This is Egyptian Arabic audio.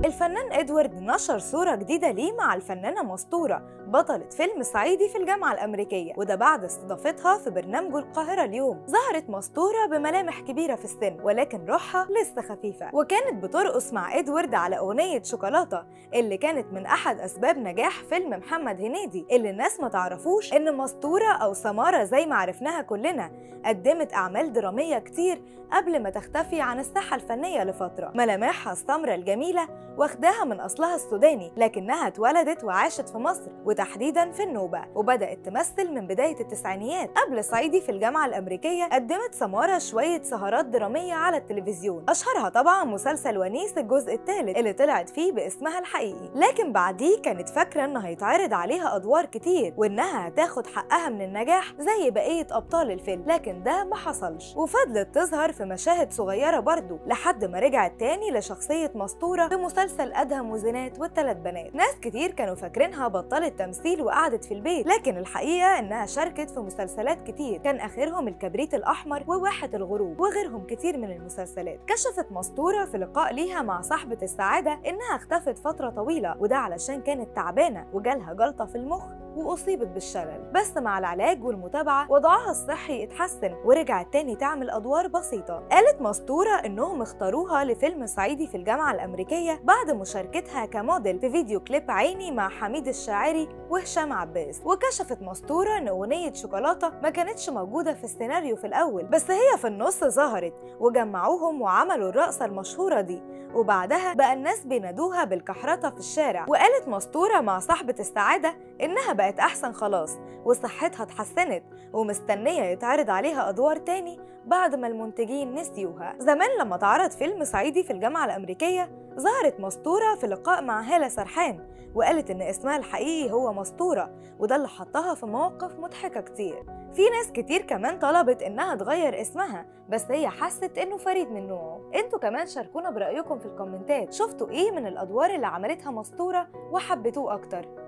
الفنان ادوارد نشر صورة جديدة ليه مع الفنانة مسطورة بطلة فيلم صعيدي في الجامعة الأمريكية وده بعد استضافتها في برنامجه القاهرة اليوم ظهرت مسطورة بملامح كبيرة في السن ولكن روحها لسه خفيفة وكانت بترقص مع ادوارد على أغنية شوكولاتة اللي كانت من أحد أسباب نجاح فيلم محمد هنيدي اللي الناس ما تعرفوش إن مسطورة أو سمارة زي ما عرفناها كلنا قدمت أعمال درامية كتير قبل ما تختفي عن الساحة الفنية لفترة ملامحها السمرة الجميلة واخداها من أصلها السوداني لكنها اتولدت وعاشت في مصر وتحديدا في النوبة وبدأت تمثل من بداية التسعينيات قبل صعيدي في الجامعة الأمريكية قدمت سمارة شوية سهرات درامية على التلفزيون أشهرها طبعا مسلسل ونيس الجزء الثالث اللي طلعت فيه باسمها الحقيقي لكن بعديه كانت فاكرة إن هيتعرض عليها أدوار كتير وإنها هتاخد حقها من النجاح زي بقية أبطال الفيلم لكن ده ما حصلش وفضلت تظهر في مشاهد صغيرة برضه لحد ما رجعت تاني لشخصية مسطورة في مسلسل أدهم وزنات والثلاث بنات ناس كتير كانوا فاكرينها بطلت تمثيل وقعدت في البيت لكن الحقيقة إنها شاركت في مسلسلات كتير كان آخرهم الكبريت الأحمر وواحة الغروب وغيرهم كتير من المسلسلات كشفت مسطورة في لقاء ليها مع صاحبة السعادة إنها اختفت فترة طويلة وده علشان كانت تعبانة وجالها جلطة في المخ وأصيبت بالشلل بس مع العلاج والمتابعة وضعها الصحي اتحسن ورجعت تاني تعمل أدوار بسيطة قالت مسطورة إنهم اختاروها لفيلم صعيدي في الجامعة الأمريكية بعد مشاركتها كموديل في فيديو كليب عيني مع حميد الشاعري وهشام عباس وكشفت مسطورة إن أغنية شوكولاتة ما كانتش موجودة في السيناريو في الأول بس هي في النص ظهرت وجمعوهم وعملوا الرقصة المشهورة دي وبعدها بقى الناس بينادوها بالكحرطة في الشارع وقالت مسطورة مع صاحبة السعادة إنها بقت أحسن خلاص وصحتها اتحسنت ومستنية يتعرض عليها أدوار تاني بعد ما المنتجين نسيوها زمان لما اتعرض فيلم صعيدي في الجامعة الأمريكية ظهرت مسطورة في لقاء مع هالة سرحان وقالت إن اسمها الحقيقي هو مسطورة وده اللي حطها في مواقف مضحكة كتير في ناس كتير كمان طلبت إنها تغير اسمها بس هي حست إنه فريد من نوعه انتوا كمان شاركونا برأيكم في الكومنتات شفتوا إيه من الأدوار اللي عملتها مسطورة وحبيتوه أكتر